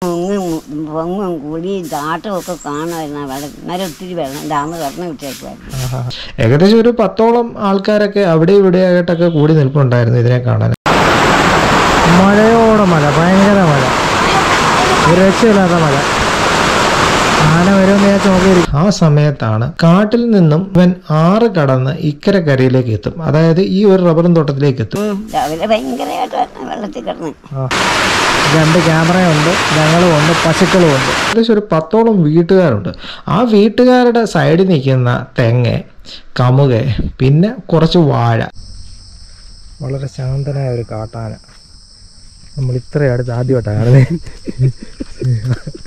പൊങ്ങും പൊങ്ങും കൂടി ചാട്ടവും ഒക്കെ കാണുമായിരുന്നു ആ വെള്ളം നേരെ ഒത്തിരി വെള്ളം ഡാം തുറന്നു വിട്ടേക്കുമായിരുന്നു ആഹാ. ഏകദേശം ഒരു പത്തോളം ആൾക്കാരൊക്കെ അവിടെ ഇവിടെ ആയിട്ടൊക്കെ കൂടി നിൽപ്പുണ്ടായിരുന്നു ഇതിനെ കാണാൻ മഴയോടെ മഴ ഭയങ്കര മഴ ഒരു രക്ഷയില്ലാത്ത മഴ ആന വരുമെന്ന് ഞാൻ നോക്കിയിരിക്കും ആ സമയത്താണ് കാട്ടിൽ നിന്നും ഇവൻ ആറ് കടന്ന് ഇക്കരെ കരയിലേക്ക് എത്തും അതായത് ഈ ഒരു റബ്ബറും തോട്ടത്തിലേക്ക് എത്തും ഉം, രാവിലെ ഭയങ്കരമായിട്ട് വെള്ളത്തിൽ കിടന്ന് രണ്ട് ക്യാമറയുണ്ട് ഞങ്ങളും ഉണ്ട് പശുക്കളും ഉണ്ട് ഏകദേശം ഒരു പത്തോളം വീട്ടുകാരുണ്ട് ആ വീട്ടുകാരുടെ സൈഡിൽ നിൽക്കുന്ന തെങ്ങ് കമുക പിന്നെ കുറച്ച് വാഴ വളരെ ശാന്തനായ ഒരു കാട്ടാന നമ്മൾ ഇത്ര അടുത്ത് ആദ്യമായിട്ടാണ് കാണുന്നത്